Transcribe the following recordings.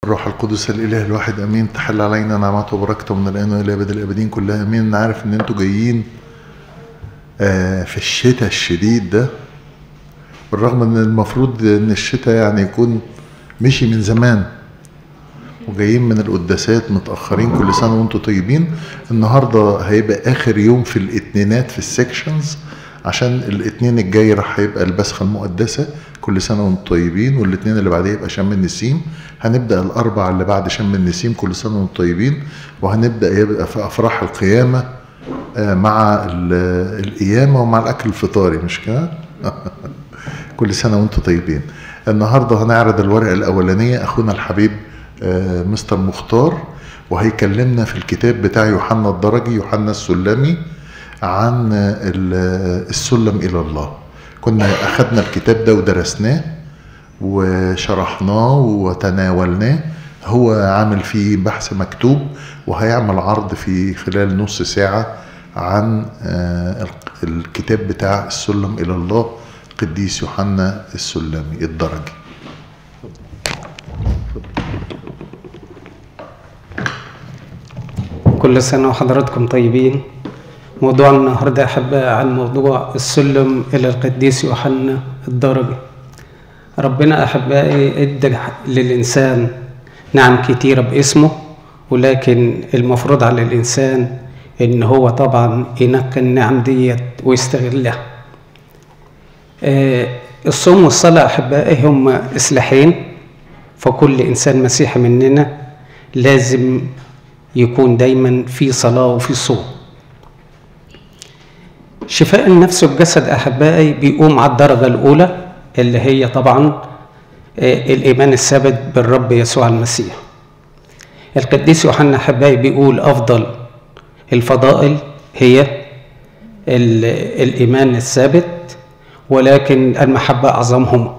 الروح القدس الاله الواحد امين تحل علينا نعمته وبركته من الان والى ابد الابدين كلها امين انا عارف ان انتوا جايين آه، في الشتاء الشديد ده بالرغم ان المفروض ان الشتاء يعني يكون مشي من زمان وجايين من القداسات متاخرين كل سنه وانتم طيبين النهارده هيبقى اخر يوم في الاتنينات في السكشنز عشان الاثنين الجاي راح هيبقى البسخه المقدسه كل سنه وانتم طيبين والاثنين اللي بعديه يبقى شم النسيم هنبدا الاربع اللي بعد شم النسيم كل سنه وانتم طيبين وهنبدا يبقى في افراح القيامه آه، مع ال- القيامه ومع الاكل الفطاري مش كده؟ كل سنه وانتم طيبين. النهارده هنعرض الورقه الاولانيه اخونا الحبيب آه، مستر مختار وهيكلمنا في الكتاب بتاع يوحنا الدرجي يوحنا السلمي عن ال- السلم الى الله. كنا اخذنا الكتاب ده ودرسناه وشرحناه وتناولناه هو عامل فيه بحث مكتوب وهيعمل عرض في خلال نص ساعة عن آه، الكتاب بتاع السلم إلى الله قديس يوحنا السلمي الدرجي كل سنة وحضراتكم طيبين موضوع النهاردة أحب عن موضوع السلم إلى القديس يوحنا الدرجي ربنا أحبائي إدى للإنسان نعم كتيرة باسمه ولكن المفروض على الإنسان إن هو طبعا ينقي النعم ديت ويستغلها آه، الصوم والصلاة أحبائي هم إصلاحين فكل إنسان مسيحي مننا لازم يكون دايما في صلاة وفي صوم شفاء النفس والجسد أحبائي بيقوم على الدرجة الأولى اللي هي طبعا آه، الإيمان الثابت بالرب يسوع المسيح القديس يوحنا أحبائي بيقول أفضل الفضائل هي ال- الإيمان الثابت ولكن المحبة أعظمهما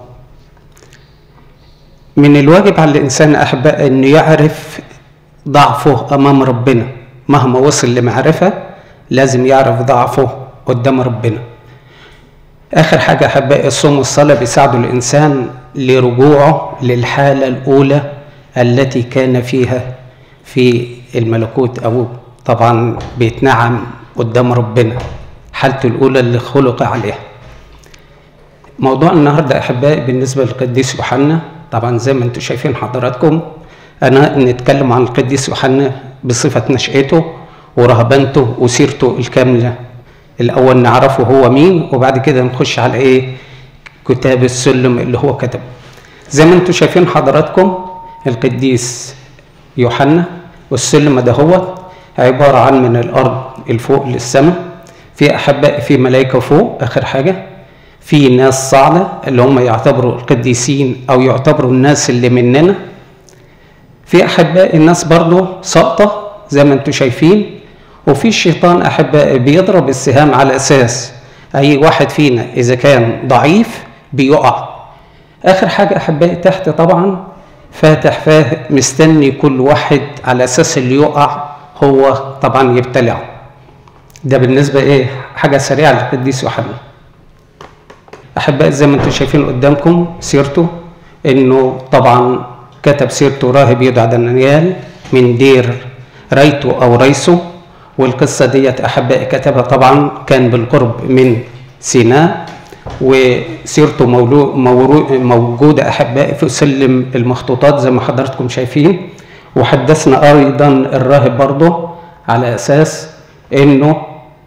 من الواجب على الإنسان أحبائي أنه يعرف ضعفه أمام ربنا مهما وصل لمعرفة لازم يعرف ضعفه قدام ربنا آخر حاجة أحبائي الصوم والصلاة بيساعدوا الإنسان لرجوعه للحالة الأولى التي كان فيها في الملكوت أو طبعا بيتنعم قدام ربنا حالته الأولى اللي خلق عليها موضوع النهارده احبائي بالنسبه للقديس يوحنا طبعا زي ما انتم شايفين حضراتكم انا نتكلم عن القديس يوحنا بصفه نشأته ورهبنته وسيرته الكامله الاول نعرفه هو مين وبعد كده نخش على ايه كتاب السلم اللي هو كتبه زي ما انتم شايفين حضراتكم القديس يوحنا والسلم ده هو عباره عن من الارض الفوق للسماء في احباء في ملائكه فوق اخر حاجه في ناس صاعدة اللي هم يعتبروا القديسين أو يعتبروا الناس اللي مننا في أحباء الناس برضو ساقطة زي ما انتم شايفين وفي الشيطان أحباء بيضرب السهام على أساس أي واحد فينا إذا كان ضعيف بيقع آخر حاجة أحبائي تحت طبعا فاتح فاه مستني كل واحد على أساس اللي يقع هو طبعا يبتلعه ده بالنسبة إيه حاجة سريعة للقديس يوحنا احبائي زي ما انتم شايفين قدامكم سيرته انه طبعا كتب سيرته راهب يدعى دانيال من دير ريتو او ريسو والقصه ديت احبائي كتبها طبعا كان بالقرب من سيناء وسيرته مولو مورو موجوده احبائي في سلم المخطوطات زي ما حضراتكم شايفين وحدثنا ايضا الراهب برضه على اساس انه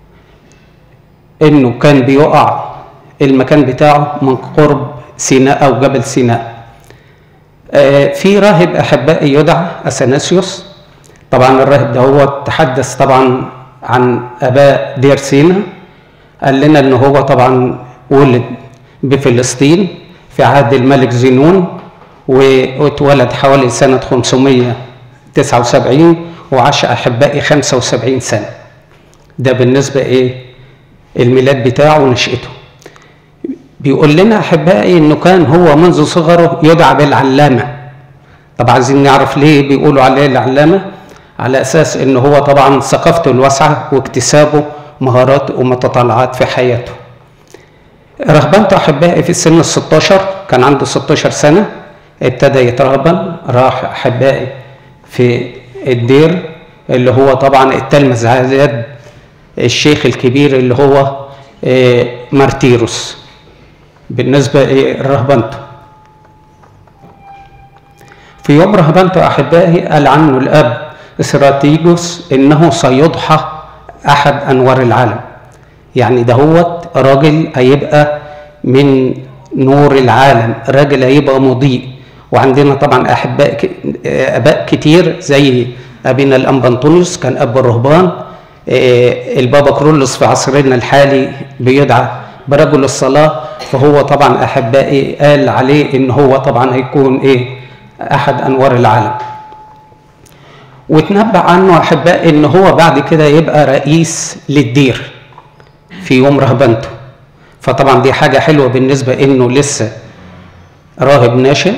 انه كان بيقع المكان بتاعه من قرب سيناء او جبل سيناء آه، في راهب احبائي يدعى اثناسيوس طبعا الراهب ده هو تحدث طبعا عن اباء دير سينا قال لنا ان هو طبعا ولد بفلسطين في عهد الملك زينون واتولد حوالي سنة 579 وعاش أحبائي 75 سنة ده بالنسبة إيه الميلاد بتاعه ونشأته بيقول لنا احبائي انه كان هو منذ صغره يدعى بالعلامه طب عايزين نعرف ليه بيقولوا عليه العلامه على اساس ان هو طبعا ثقافته الواسعه واكتسابه مهارات ومتطلعات في حياته رهبنته احبائي في السن ال 16 كان عنده 16 سنه ابتدى يترهبن راح احبائي في الدير اللي هو طبعا التلمذ على يد الشيخ الكبير اللي هو آه، مارتيروس بالنسبة لرهبنته في يوم رهبنته أحبائي قال عنه الأب استراتيجوس إنه سيضحى أحد أنوار العالم يعني دهوت راجل هيبقى من نور العالم راجل هيبقى مضيء وعندنا طبعا أحباء ك- آباء كتير زي أبينا الأنبا أنطونيوس كان أب الرهبان آه، البابا كرولوس في عصرنا الحالي بيدعى برجل الصلاة فهو طبعا أحبائي قال عليه إن هو طبعا هيكون إيه أحد أنوار العالم وتنبأ عنه أحبائي إن هو بعد كده يبقى رئيس للدير في يوم رهبنته فطبعا دي حاجة حلوة بالنسبة إنه لسه راهب ناشئ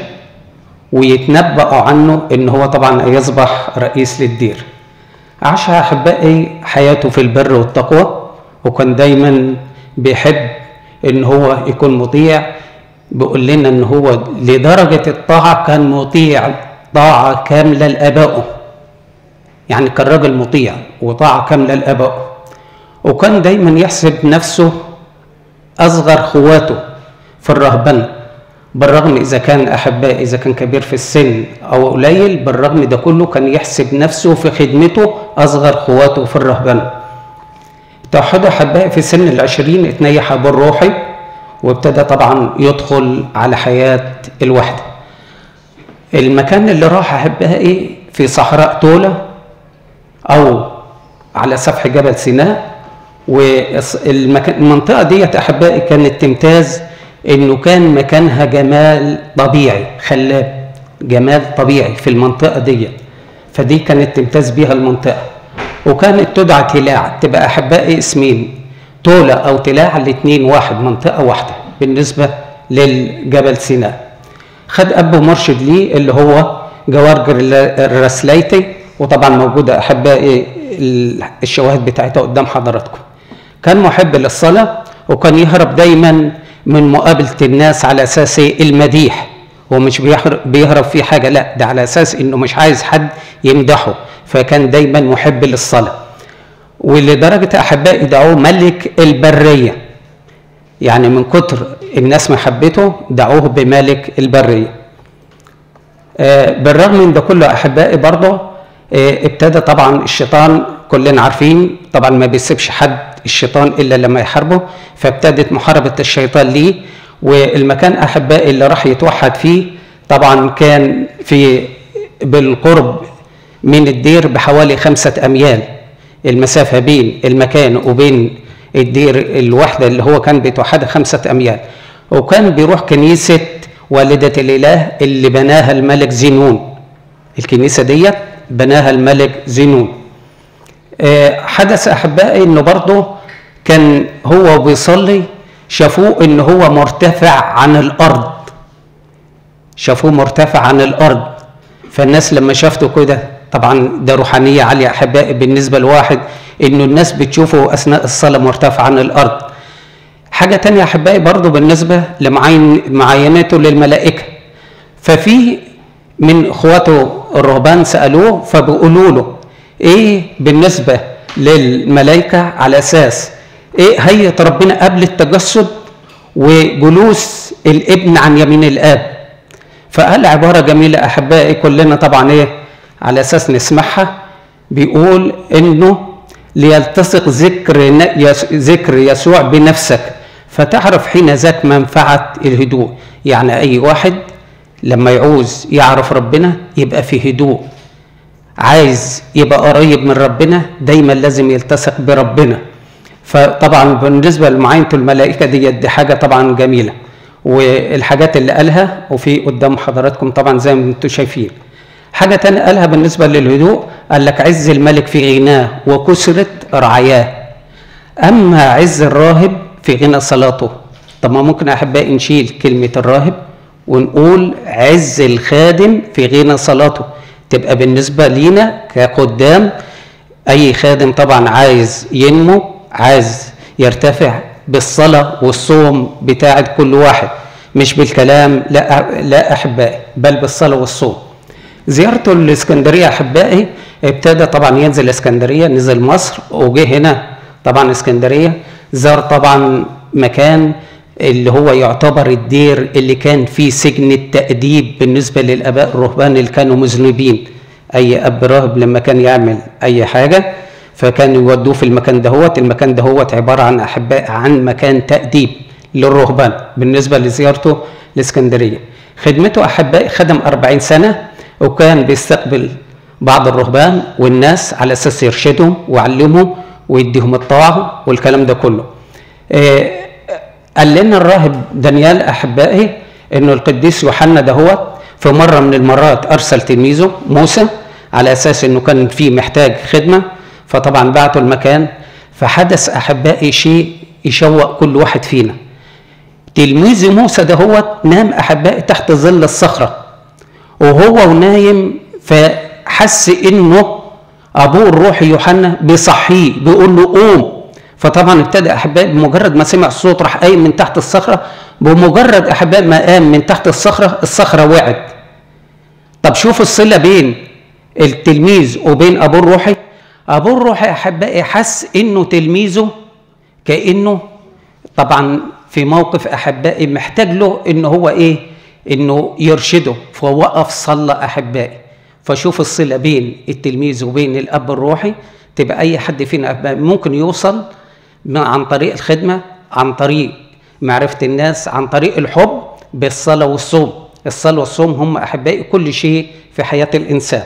ويتنبأ عنه إن هو طبعا يصبح رئيس للدير عاش أحبائي حياته في البر والتقوى وكان دايما بيحب إن هو يكون مطيع بيقول لنا إن هو لدرجة الطاعة كان مطيع طاعة كاملة لآبائه يعني كان راجل مطيع وطاعة كاملة لآبائه وكان دايما يحسب نفسه أصغر خواته في الرهبنة بالرغم إذا كان أحباء إذا كان كبير في السن أو قليل بالرغم ده كله كان يحسب نفسه في خدمته أصغر خواته في الرهبنة توحد أحبائي في سن العشرين اتنيح أبو الروحي وابتدى طبعا يدخل على حياة الوحدة المكان اللي راح أحبائي في صحراء تولة أو على سفح جبل سيناء والمنطقة ديت أحبائي كانت تمتاز إنه كان مكانها جمال طبيعي خلاب جمال طبيعي في المنطقة ديت فدي كانت تمتاز بيها المنطقة وكانت تدعى تلاع تبقى أحبائي اسمين تولة أو تلاع الاتنين واحد منطقة واحدة بالنسبة للجبل سيناء خد أبو مرشد ليه اللي هو جوارجر الرسليتي وطبعا موجودة أحبائي الشواهد بتاعتها قدام حضراتكم كان محب للصلاة وكان يهرب دايما من مقابلة الناس على أساس المديح هو مش بيهرب, بيهرب في حاجة لا ده على أساس إنه مش عايز حد يمدحه فكان دايما محب للصلاة ولدرجة أحبائي دعوه ملك البرية يعني من كتر الناس محبته دعوه بملك البرية آه بالرغم من ده كله أحبائي برضه آه ابتدى طبعا الشيطان كلنا عارفين طبعا ما بيسيبش حد الشيطان الا لما يحاربه فابتدت محاربه الشيطان ليه والمكان احبائي اللي راح يتوحد فيه طبعا كان في بالقرب من الدير بحوالي خمسة أميال المسافة بين المكان وبين الدير الوحدة اللي هو كان بيتوحدها خمسة أميال وكان بيروح كنيسة والدة الإله اللي بناها الملك زينون الكنيسة ديت بناها الملك زينون حدث احبائي انه برضه كان هو بيصلي شافوه ان هو مرتفع عن الارض شافوه مرتفع عن الارض فالناس لما شافته كده طبعا ده روحانيه عاليه احبائي بالنسبه لواحد انه الناس بتشوفه اثناء الصلاه مرتفع عن الارض حاجه تانية احبائي برضه بالنسبه لمعاين معاينته للملائكه ففي من اخواته الرهبان سالوه فبيقولوا له ايه بالنسبه للملائكه على اساس ايه هيئه ربنا قبل التجسد وجلوس الابن عن يمين الاب فقال عباره جميله احبائي كلنا طبعا ايه على اساس نسمعها بيقول انه ليلتصق ذكر ذكر يسوع بنفسك فتعرف حين ذاك منفعه الهدوء يعني اي واحد لما يعوز يعرف ربنا يبقى في هدوء عايز يبقى قريب من ربنا دايما لازم يلتصق بربنا فطبعا بالنسبه لمعاينه الملائكه دي دي حاجه طبعا جميله والحاجات اللي قالها وفي قدام حضراتكم طبعا زي ما انتم شايفين حاجه تانية قالها بالنسبه للهدوء قال لك عز الملك في غناه وكسرة رعاياه اما عز الراهب في غنى صلاته طب ما ممكن احبائي نشيل كلمه الراهب ونقول عز الخادم في غنى صلاته تبقى بالنسبة لينا كقدام أي خادم طبعا عايز ينمو عايز يرتفع بالصلاة والصوم بتاعة كل واحد مش بالكلام لا لا احبائي بل بالصلاه والصوم زيارته الاسكندريه احبائي ابتدى طبعا ينزل اسكندريه نزل مصر وجه هنا طبعا اسكندريه زار طبعا مكان اللي هو يعتبر الدير اللي كان فيه سجن التأديب بالنسبة للآباء الرهبان اللي كانوا مذنبين أي أب راهب لما كان يعمل أي حاجة فكانوا يودوه في المكان دهوت المكان دهوت عبارة عن أحباء عن مكان تأديب للرهبان بالنسبة لزيارته الإسكندرية خدمته أحبائي خدم أربعين سنة وكان بيستقبل بعض الرهبان والناس على أساس يرشدهم ويعلمهم ويديهم الطاعة والكلام ده كله آه قال لنا الراهب دانيال احبائي انه القديس يوحنا دهوت في مره من المرات ارسل تلميذه موسى على اساس انه كان فيه محتاج خدمه فطبعا بعته المكان فحدث احبائي شيء يشوق كل واحد فينا تلميذ موسى دهوت نام احبائي تحت ظل الصخره وهو ونايم فحس انه ابوه الروحي يوحنا بيصحيه بيقول له قوم فطبعا ابتدى احبائي بمجرد ما سمع الصوت راح قايم من تحت الصخره بمجرد احبائي ما قام من تحت الصخره الصخره وقعت طب شوف الصله بين التلميذ وبين ابوه الروحي ابوه الروحي احبائي حس انه تلميذه كانه طبعا في موقف احبائي محتاج له ان هو ايه انه يرشده فوقف صلى احبائي فشوف الصله بين التلميذ وبين الاب الروحي تبقى اي حد فينا ممكن يوصل عن طريق الخدمة عن طريق معرفة الناس عن طريق الحب بالصلاة والصوم الصلاة والصوم هم أحبائي كل شيء في حياة الإنسان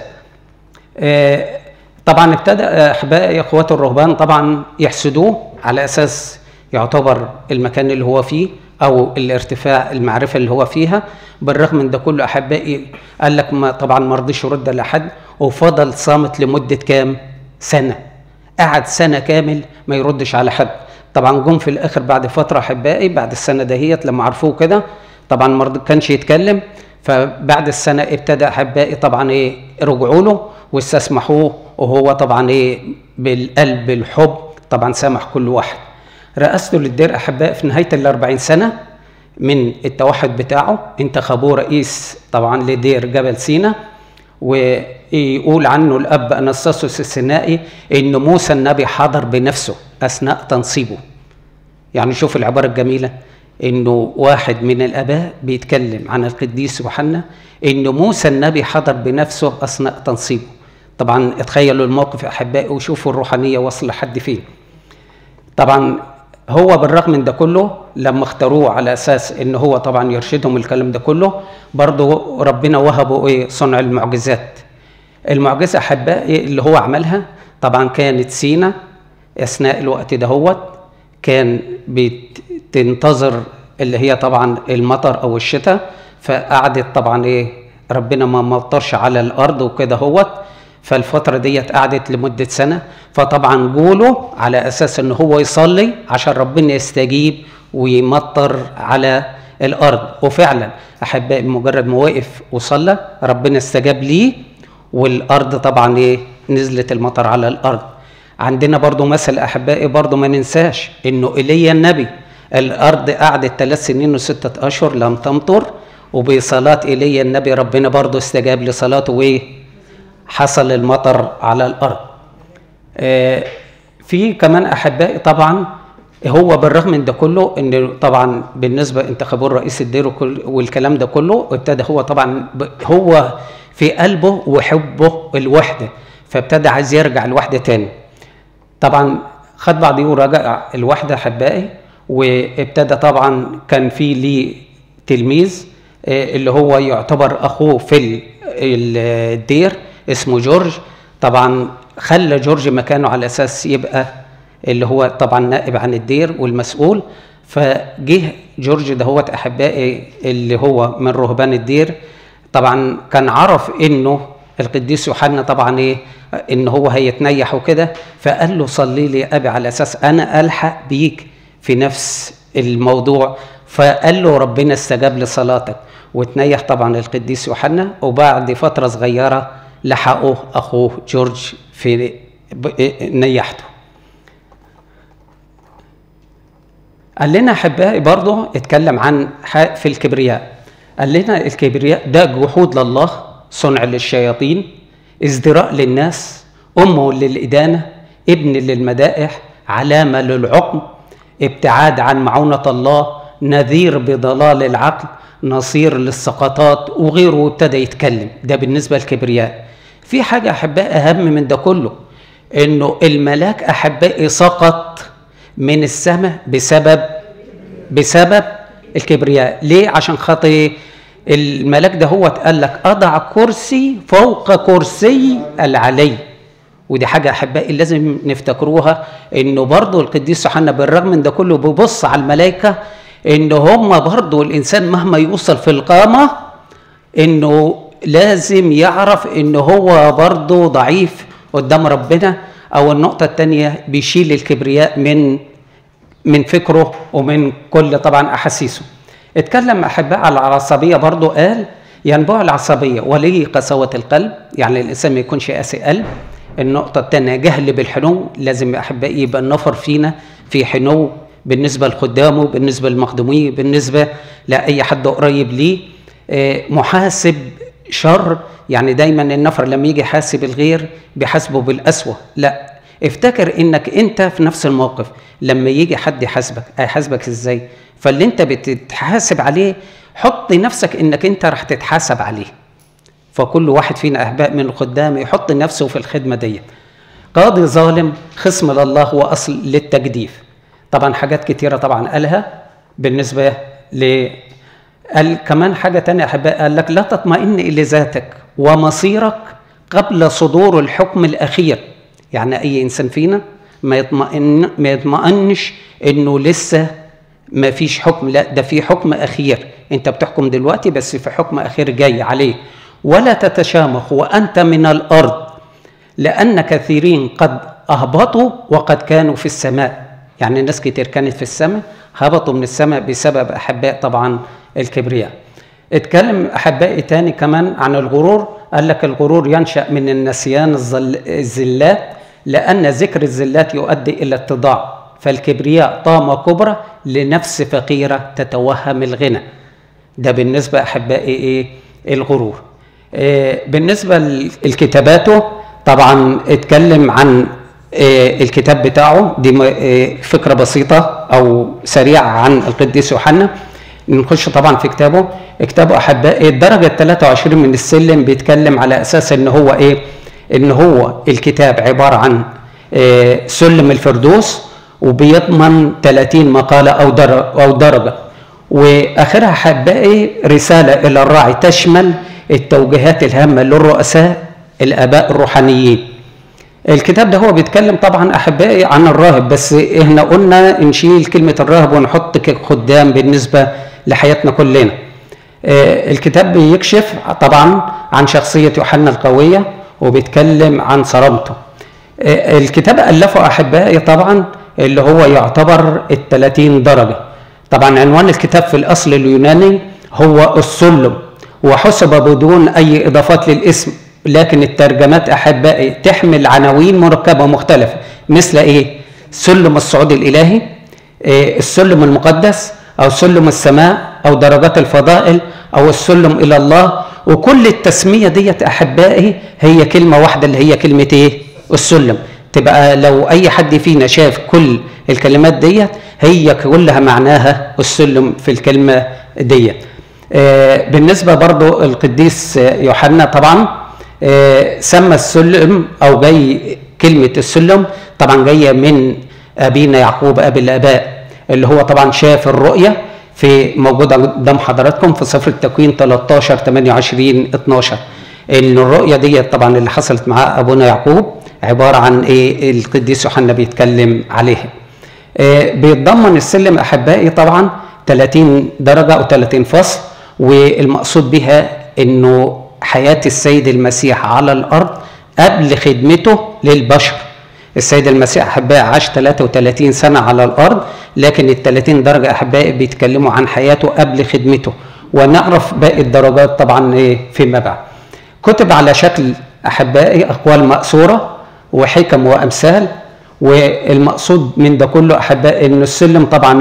آه طبعا ابتدى أحبائي إخوات الرهبان طبعا يحسدوه على أساس يعتبر المكان اللي هو فيه أو الارتفاع المعرفة اللي هو فيها بالرغم من ده كله أحبائي قال لك ما طبعا ما رضيش يرد لحد وفضل صامت لمدة كام سنة قعد سنة كامل ما يردش على حد طبعا جم في الاخر بعد فتره احبائي بعد السنه دهيت لما عرفوه كده طبعا ما كانش يتكلم فبعد السنه ابتدى احبائي طبعا ايه رجعوا له واستسمحوه وهو طبعا ايه بالقلب الحب طبعا سامح كل واحد رئاسته للدير احبائي في نهايه الأربعين سنه من التوحد بتاعه انتخبوه رئيس طبعا لدير جبل سينا ويقول عنه الاب انستاسوس السينائي ان موسى النبي حضر بنفسه اثناء تنصيبه يعني شوف العباره الجميله انه واحد من الاباء بيتكلم عن القديس يوحنا ان موسى النبي حضر بنفسه اثناء تنصيبه طبعا اتخيلوا الموقف احبائي وشوفوا الروحانيه وصل لحد فين طبعا هو بالرغم من ده كله لما اختاروه على اساس ان هو طبعا يرشدهم الكلام ده كله برضه ربنا وهبه ايه صنع المعجزات المعجزه احبائي اللي هو عملها طبعا كانت سينا اثناء الوقت دهوت كان بتنتظر اللي هي طبعا المطر او الشتاء فقعدت طبعا ايه ربنا ما مطرش على الارض وكده هوت فالفترة ديت قعدت لمدة سنة فطبعا جوله على أساس إن هو يصلي عشان ربنا يستجيب ويمطر على الأرض وفعلا أحبائي مجرد ما وقف وصلى ربنا استجاب ليه والأرض طبعا إيه نزلت المطر على الأرض عندنا برضو مثل أحبائي برضو ما ننساش إنه إيليا النبي الأرض قعدت ثلاث سنين وستة أشهر لم تمطر وبصلاة إيليا النبي ربنا برضو استجاب لصلاته وإيه حصل المطر على الارض آه في كمان احبائي طبعا هو بالرغم من ده كله ان طبعا بالنسبه انتخابه رئيس الدير والكلام ده كله ابتدى هو طبعا هو في قلبه وحبه الوحده فابتدى عايز يرجع الوحده تاني طبعا خد بعضيه ورجع الوحده احبائي وابتدى طبعا كان في ليه تلميذ آه اللي هو يعتبر اخوه في الدير اسمه جورج طبعا خلى جورج مكانه على اساس يبقى اللي هو طبعا نائب عن الدير والمسؤول فجه جورج دهوت احبائي اللي هو من رهبان الدير طبعا كان عرف انه القديس يوحنا طبعا ايه ان هو هيتنيح وكده فقال له صلي لي يا ابي على اساس انا الحق بيك في نفس الموضوع فقال له ربنا استجاب لصلاتك وتنيح طبعا القديس يوحنا وبعد فتره صغيره لحقه اخوه جورج في نيحته قال لنا احبائي برضه اتكلم عن ح- في الكبرياء قال لنا الكبرياء ده جحود لله صنع للشياطين ازدراء للناس أم للإدانة ابن للمدائح علامة للعقم ابتعاد عن معونة الله نذير بضلال العقل نصير للسقطات وغيره وابتدى يتكلم ده بالنسبة للكبرياء في حاجة أحبائي أهم من ده كله إنه الملاك أحبائي سقط من السماء بسبب بسبب الكبرياء ليه عشان خاطر إيه؟ الملاك ده هو قال لك اضع كرسي فوق كرسي العلي ودي حاجه احبائي لازم نفتكروها انه برضه القديس يوحنا بالرغم من ده كله بيبص على الملائكه ان هم برضه الانسان مهما يوصل في القامه انه لازم يعرف ان هو برضه ضعيف قدام ربنا او النقطه الثانيه بيشيل الكبرياء من من فكره ومن كل طبعا احاسيسه اتكلم احباء على العصبيه برضو قال ينبوع العصبيه ولي قساوه القلب يعني الانسان ما يكونش قاسي قلب النقطه الثانيه جهل بالحنو لازم احبائي يبقى النفر فينا في حنو بالنسبه لخدامه بالنسبه للمخدومين بالنسبه لاي حد قريب ليه آه، محاسب شر يعني دايما النفر لما يجي يحاسب الغير بيحاسبه بالأسوأ لا افتكر انك انت في نفس الموقف لما يجي حد يحاسبك هيحاسبك ازاي فاللي انت بتتحاسب عليه حط نفسك انك انت راح تتحاسب عليه فكل واحد فينا احباء من الخدام يحط نفسه في الخدمه دي قاضي ظالم خصم لله واصل للتجديف طبعا حاجات كتيره طبعا قالها بالنسبه ل قال كمان حاجه تانية احباء قال لك لا تطمئن الى ذاتك ومصيرك قبل صدور الحكم الاخير يعني اي انسان فينا ما يطمئن ما يطمئنش انه لسه ما فيش حكم لا ده في حكم اخير انت بتحكم دلوقتي بس في حكم اخير جاي عليه ولا تتشامخ وانت من الارض لان كثيرين قد اهبطوا وقد كانوا في السماء يعني ناس كتير كانت في السماء هبطوا من السماء بسبب احباء طبعا الكبرياء اتكلم احبائي تاني كمان عن الغرور قال لك الغرور ينشا من النسيان الزل... الزلات لان ذكر الزلات يؤدي الى اتضاع فالكبرياء طامه كبرى لنفس فقيره تتوهم الغنى ده بالنسبه احبائي ايه الغرور إيه بالنسبه لكتاباته طبعا اتكلم عن إيه الكتاب بتاعه دي إيه فكره بسيطه او سريعه عن القديس يوحنا نخش طبعا في كتابه كتابه احبائي الدرجه 23 من السلم بيتكلم على اساس ان هو ايه ان هو الكتاب عباره عن إيه سلم الفردوس وبيضمن 30 مقاله او درجه او درجه واخرها احبائي رساله الى الراعي تشمل التوجيهات الهامه للرؤساء الاباء الروحانيين الكتاب ده هو بيتكلم طبعا احبائي عن الراهب بس احنا قلنا نشيل كلمه الراهب ونحط خدام بالنسبه لحياتنا كلنا الكتاب بيكشف طبعا عن شخصيه يوحنا القويه وبيتكلم عن صرامته الكتاب الفه احبائي طبعا اللي هو يعتبر ال 30 درجه طبعا عنوان الكتاب في الاصل اليوناني هو السلم وحسب بدون اي اضافات للاسم لكن الترجمات احبائي تحمل عناوين مركبه مختلفه مثل ايه؟ سلم الصعود الالهي إيه السلم المقدس او سلم السماء او درجات الفضائل او السلم الى الله وكل التسميه ديت احبائي هي كلمه واحده اللي هي كلمه ايه؟ السلم تبقى لو اي حد فينا شاف كل الكلمات ديت هي كلها معناها السلم في الكلمه ديت آه بالنسبه برضو القديس يوحنا طبعا آه سمى السلم او جاي كلمه السلم طبعا جايه من ابينا يعقوب ابي الاباء اللي هو طبعا شاف الرؤيه في موجوده قدام حضراتكم في سفر التكوين 13 28 12 ان الرؤيه دي طبعا اللي حصلت مع ابونا يعقوب عباره عن ايه القديس يوحنا بيتكلم عليها آه بيتضمن السلم احبائي طبعا 30 درجه او 30 فصل والمقصود بها انه حياه السيد المسيح على الارض قبل خدمته للبشر السيد المسيح احبائي عاش 33 سنه على الارض لكن ال 30 درجه احبائي بيتكلموا عن حياته قبل خدمته ونعرف باقي الدرجات طبعا ايه فيما بعد كتب على شكل احبائي اقوال مأثوره وحكم وامثال والمقصود من ده كله احبائي ان السلم طبعا ايه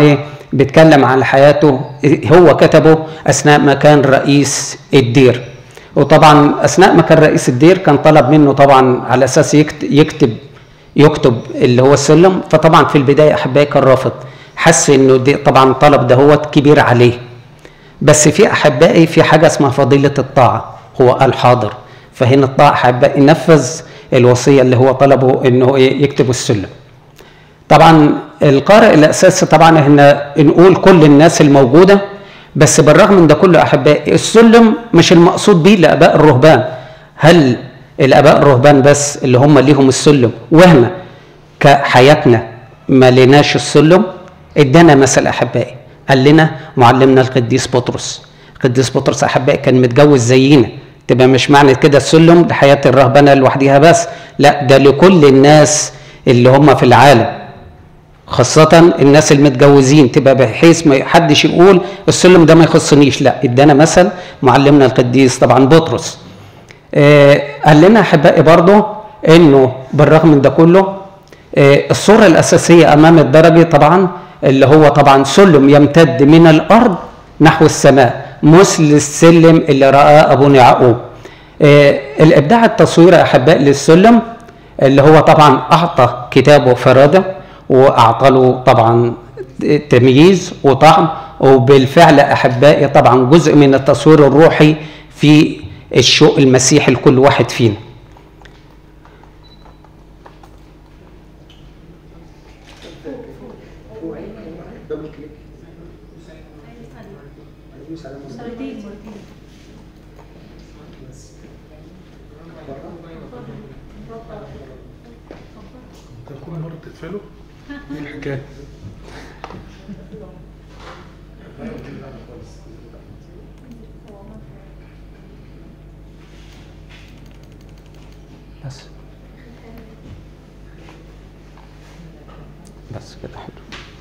بيتكلم عن حياته هو كتبه اثناء ما كان رئيس الدير وطبعا اثناء ما كان رئيس الدير كان طلب منه طبعا على اساس يكت- يكتب يكتب اللي هو السلم فطبعا في البدايه احبائي كان رافض حس انه دي طبعا طلب ده هو كبير عليه بس في احبائي في حاجه اسمها فضيله الطاعه هو قال حاضر فهنا الطاعه احبائي نفذ الوصيه اللي هو طلبه انه إيه؟ يكتب السلم طبعا القارئ الاساسي طبعا احنا نقول كل الناس الموجوده بس بالرغم من ده كله احبائي السلم مش المقصود بيه لاباء الرهبان هل الاباء الرهبان بس اللي هم ليهم السلم واحنا كحياتنا ما لناش السلم ادانا مثل احبائي قال لنا معلمنا القديس بطرس القديس بطرس احبائي كان متجوز زينا تبقى مش معنى كده السلم لحياه الرهبنه لوحديها بس لا ده لكل الناس اللي هم في العالم خاصة الناس المتجوزين تبقى بحيث ما حدش يقول السلم ده ما يخصنيش لا ادانا مثل معلمنا القديس طبعا بطرس آه قال لنا احبائي برضه انه بالرغم من ده كله آه الصورة الأساسية أمام الدرجة طبعا اللي هو طبعا سلم يمتد من الأرض نحو السماء مثل السلم اللي رآه أبونا يعقوب آه الإبداع التصويري أحبائي للسلم اللي هو طبعا أعطى كتابه فرادة وأعطى له طبعا تمييز وطعم وبالفعل أحبائي طبعا جزء من التصوير الروحي في الشوق المسيحي لكل واحد فينا انت كل مره بتقفله ايه الحكايه بس بس كده حلو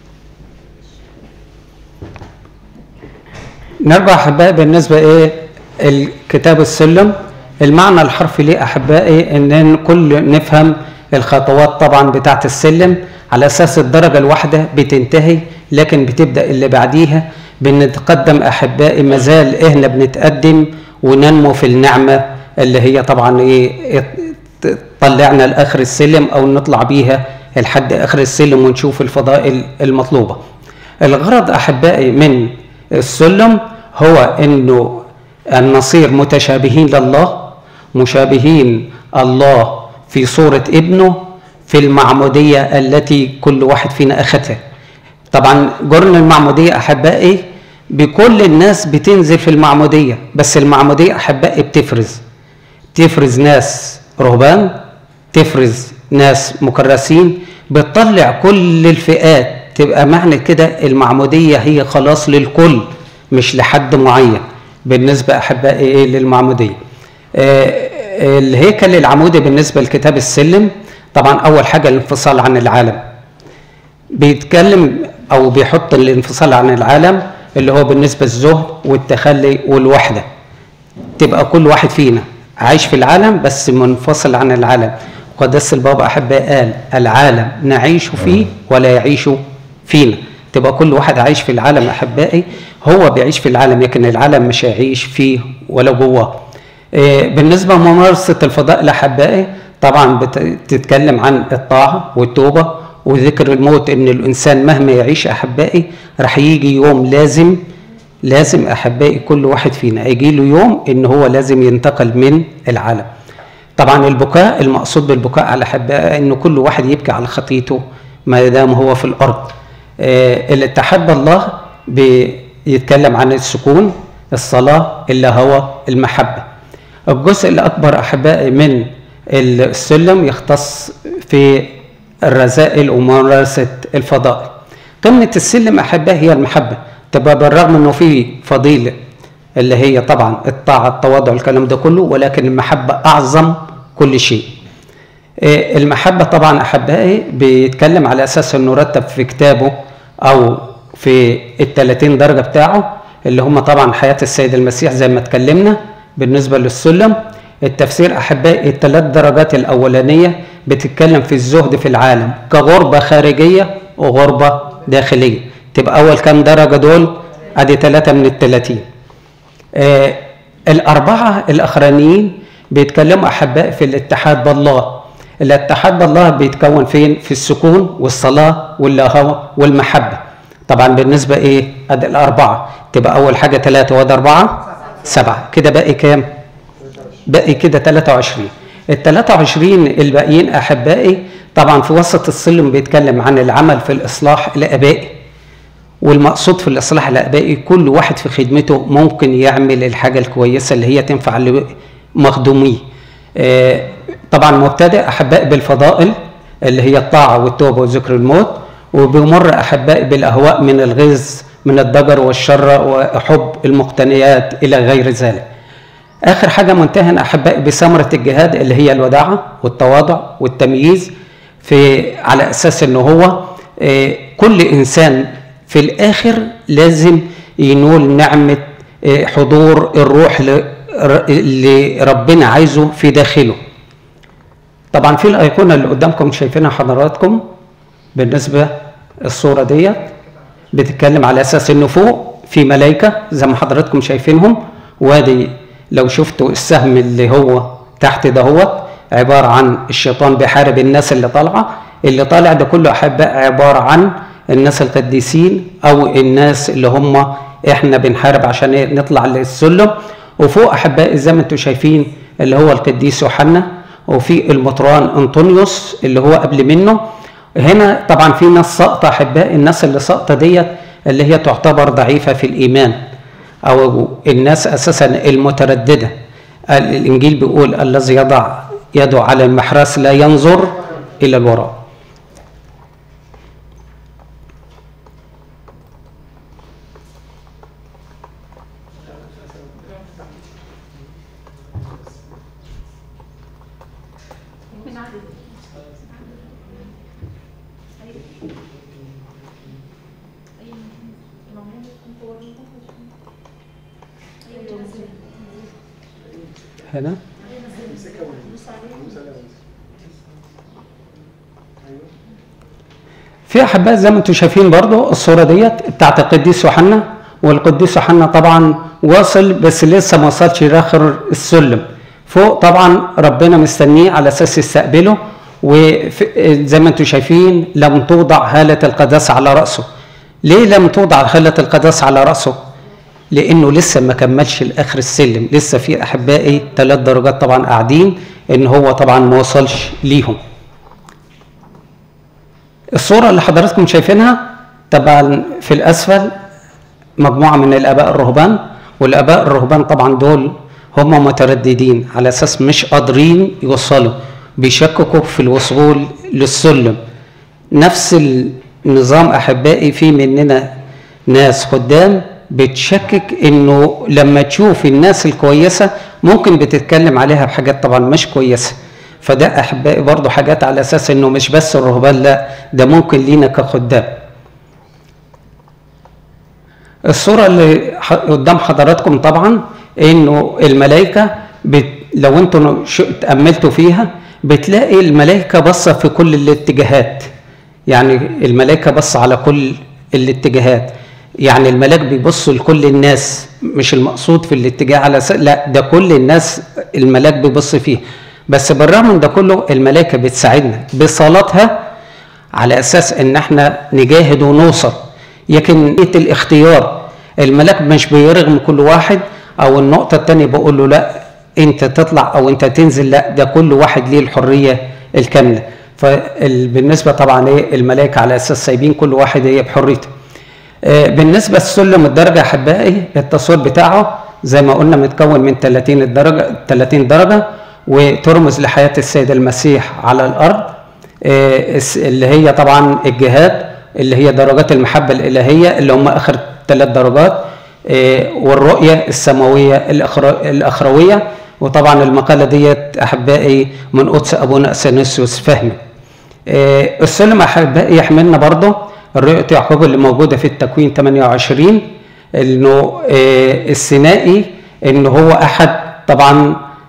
نرجع احبائي بالنسبه ايه الكتاب السلم المعنى الحرفي ليه احبائي ان كل نفهم الخطوات طبعا بتاعه السلم على اساس الدرجه الواحده بتنتهي لكن بتبدا اللي بعديها بنتقدم احبائي مازال احنا بنتقدم وننمو في النعمه اللي هي طبعا ايه طلعنا لاخر السلم او نطلع بيها لحد اخر السلم ونشوف الفضائل المطلوبه الغرض احبائي من السلم هو انه ان نصير متشابهين لله مشابهين الله في صوره ابنه في المعموديه التي كل واحد فينا اخذها طبعا جرن المعموديه احبائي بكل الناس بتنزل في المعموديه بس المعموديه احبائي بتفرز تفرز ناس رهبان تفرز ناس مكرسين بتطلع كل الفئات تبقى معنى كده المعمودية هي خلاص للكل مش لحد معين بالنسبة أحبائي إيه للمعمودية آه الهيكل العمودي بالنسبة لكتاب السلم طبعا أول حاجة الانفصال عن العالم بيتكلم أو بيحط الانفصال عن العالم اللي هو بالنسبة للزهد والتخلي والوحدة تبقى كل واحد فينا عايش في العالم بس منفصل عن العالم قدس البابا أحباء قال العالم نعيش فيه ولا يعيش فينا تبقى كل واحد عايش في العالم أحبائي هو بيعيش في العالم لكن العالم مش هيعيش فيه ولا جواه بالنسبة لممارسة الفضائل أحبائي طبعا بتتكلم عن الطاعة والتوبة وذكر الموت ان الانسان مهما يعيش احبائي راح يجي يوم لازم لازم احبائي كل واحد فينا يجي له يوم ان هو لازم ينتقل من العالم طبعا البكاء المقصود بالبكاء على احبائي ان كل واحد يبكي على خطيته ما دام هو في الارض آه الاتحاد بالله بيتكلم عن السكون الصلاه الهوى المحبه الجزء الاكبر احبائي من السلم يختص في الرذائل وممارسه الفضائل قمه السلم احبائي هي المحبه تبقى بالرغم انه في فضيله اللي هي طبعا الطاعه التواضع الكلام ده كله ولكن المحبه اعظم كل شيء المحبه طبعا احبائي بيتكلم على اساس انه رتب في كتابه او في ال 30 درجه بتاعه اللي هم طبعا حياه السيد المسيح زي ما اتكلمنا بالنسبه للسلم التفسير احبائي الثلاث درجات الاولانيه بتتكلم في الزهد في العالم كغربه خارجيه وغربه داخليه تبقى اول كام درجه دول ادي ثلاثه من الثلاثين آه الاربعه الاخرانيين بيتكلموا احباء في الاتحاد بالله الاتحاد بالله بيتكون فين في السكون والصلاه والهوى والمحبه طبعا بالنسبه ايه ادي الاربعه تبقى اول حاجه ثلاثه وادي اربعه سبعه كده باقي كام باقي كده 23 ال 23 الباقيين احبائي طبعا في وسط السلم بيتكلم عن العمل في الاصلاح الابائي والمقصود في الاصلاح الابائي كل واحد في خدمته ممكن يعمل الحاجه الكويسه اللي هي تنفع لمخدوميه آه طبعا مبتدئ احبائي بالفضائل اللي هي الطاعه والتوبه وذكر الموت وبيمر احبائي بالاهواء من الغيظ من الضجر والشر وحب المقتنيات الى غير ذلك اخر حاجه منتهن احبائي بثمره الجهاد اللي هي الوداعه والتواضع والتمييز في على اساس ان هو آه كل انسان في الاخر لازم ينول نعمه آه حضور الروح اللي ربنا عايزه في داخله طبعا في الايقونه اللي قدامكم شايفينها حضراتكم بالنسبه الصوره ديت بتتكلم على اساس انه فوق في ملائكه زي ما حضراتكم شايفينهم وادي لو شفتوا السهم اللي هو تحت دهوت عباره عن الشيطان بيحارب الناس اللي طالعه اللي طالع ده كله احباء عباره عن الناس القديسين او الناس اللي هم احنا بنحارب عشان إيه؟ نطلع للسلم وفوق احبائي زي ما انتم شايفين اللي هو القديس يوحنا وفي المطران انطونيوس اللي هو قبل منه هنا طبعا في ناس ساقطه احبائي الناس اللي ساقطه ديت اللي هي تعتبر ضعيفه في الايمان او الناس اساسا المتردده الانجيل بيقول الذي يضع يده على المحراس لا ينظر الى الوراء هنا في احباء زي ما انتم شايفين برضو الصوره ديت بتاعت القديس يوحنا والقديس يوحنا طبعا واصل بس لسه ما وصلش لاخر السلم فوق طبعا ربنا مستنيه على اساس يستقبله وزي ما انتم شايفين لم توضع هاله القداسه على راسه ليه لم توضع هاله القداسه على راسه لانه لسه ما كملش لاخر السلم لسه في احبائي ثلاث درجات طبعا قاعدين ان هو طبعا ما وصلش ليهم الصوره اللي حضراتكم شايفينها طبعا في الاسفل مجموعه من الاباء الرهبان والاباء الرهبان طبعا دول هم مترددين على اساس مش قادرين يوصلوا بيشككوا في الوصول للسلم نفس النظام احبائي في مننا ناس خدام بتشكك انه لما تشوف الناس الكويسه ممكن بتتكلم عليها بحاجات طبعا مش كويسه فده احبائي برضو حاجات على اساس انه مش بس الرهبان لا ده ممكن لينا كخدام الصوره اللي قدام حضراتكم طبعا انه الملائكه بت... لو انتوا تاملتوا فيها بتلاقي الملائكه باصه في كل الاتجاهات يعني الملائكه باصه على كل الاتجاهات يعني الملاك بيبص لكل الناس مش المقصود في الاتجاه على س... لا ده كل الناس الملاك بيبص فيه بس بالرغم من ده كله الملائكه بتساعدنا بصلاتها على اساس ان احنا نجاهد ونوصل لكن الاختيار الملاك مش بيرغم كل واحد او النقطه الثانيه بقول له لا انت تطلع او انت تنزل لا ده كل واحد ليه الحريه الكامله فبالنسبه طبعا ايه الملائكه على اساس سايبين كل واحد ايه بحريته بالنسبه للسلم الدرجه احبائي التصوير بتاعه زي ما قلنا متكون من 30 الدرجه 30 درجه وترمز لحياه السيد المسيح على الارض اللي هي طبعا الجهاد اللي هي درجات المحبه الالهيه اللي هم اخر ثلاث درجات والرؤيه السماويه الاخرويه وطبعا المقاله ديت احبائي من قدس ابونا اثناسيوس فهمي السلم احبائي يحملنا برضه الرؤية يعقوب اللي موجودة في التكوين 28 انه السينائي ان هو احد طبعا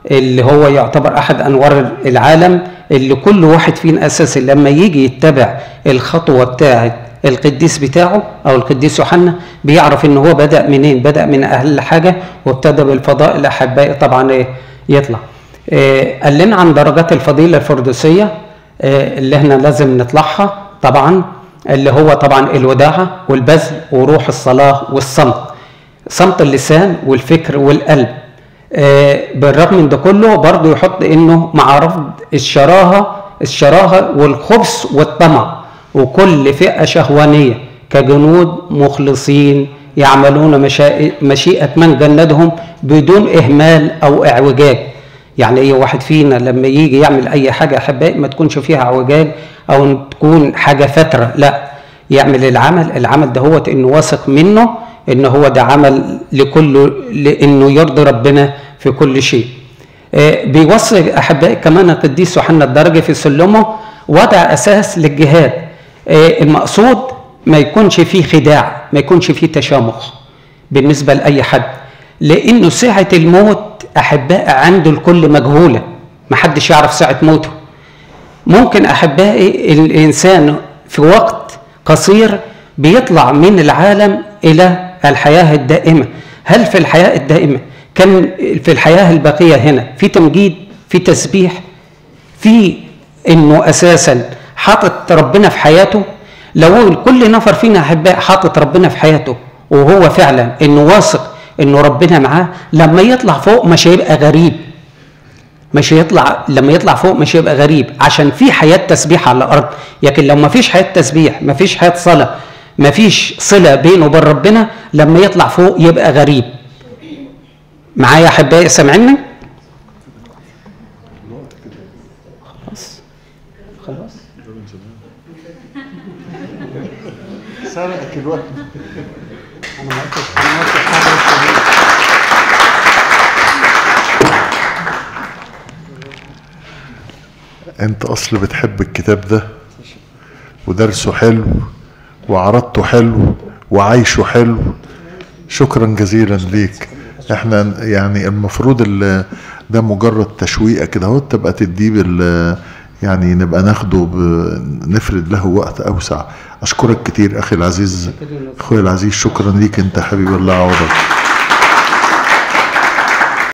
اللي هو يعتبر احد انوار العالم اللي كل واحد فينا اساسا لما يجي يتبع الخطوه بتاعه القديس بتاعه او القديس يوحنا بيعرف ان هو بدا منين بدا من اقل حاجه وابتدى بالفضاء الاحباء طبعا إيه يطلع إيه قال لنا عن درجات الفضيله الفردوسيه إيه اللي احنا لازم نطلعها طبعا اللي هو طبعا الوداعه والبذل وروح الصلاه والصمت صمت اللسان والفكر والقلب آه، بالرغم من ده كله برضه يحط انه مع رفض الشراهه الشراهه والخبث والطمع وكل فئه شهوانيه كجنود مخلصين يعملون مشا- مشيئه من جندهم بدون اهمال او اعوجاج يعني اي واحد فينا لما يجي يعمل اي حاجه احبائي ما تكونش فيها اعوجاج او تكون حاجه فتره لا يعمل العمل العمل ده هو انه واثق منه ان هو ده عمل لكل لانه يرضي ربنا في كل شيء آه، بيوصي احبائي كمان القديس يوحنا الدرجه في سلمه وضع اساس للجهاد آه، المقصود ما يكونش فيه خداع ما يكونش فيه تشامخ بالنسبه لاي حد لانه ساعه الموت احبائي عند الكل مجهوله محدش يعرف ساعه موته ممكن احبائي الانسان في وقت قصير بيطلع من العالم الى الحياه الدائمه هل في الحياه الدائمه كان في الحياه الباقيه هنا في تمجيد في تسبيح في انه اساسا حاطط ربنا في حياته لو كل نفر فينا احباء حاطط ربنا في حياته وهو فعلا انه واثق انه ربنا معاه لما يطلع فوق مش هيبقى غريب مش هيطلع لما يطلع فوق مش هيبقى غريب عشان في حياه تسبيح على الارض لكن لو ما فيش حياه تسبيح ما فيش حياه صلاه ما فيش صله بينه وبين ربنا لما يطلع فوق يبقى غريب معايا احبائي سامعيني خلاص خلاص سرقك الوقت انا ما قلتش انا ما قلتش حاجه انت اصل بتحب الكتاب ده ودرسه حلو وعرضته حلو وعايشه حلو شكرا جزيلا ليك احنا يعني المفروض ال- ده مجرد تشويقه كده اهو تبقى تديه بال يعني نبقى ناخده ب- نفرد له وقت اوسع اشكرك كتير اخي العزيز اخويا العزيز شكرا ليك انت حبيب الله عوضك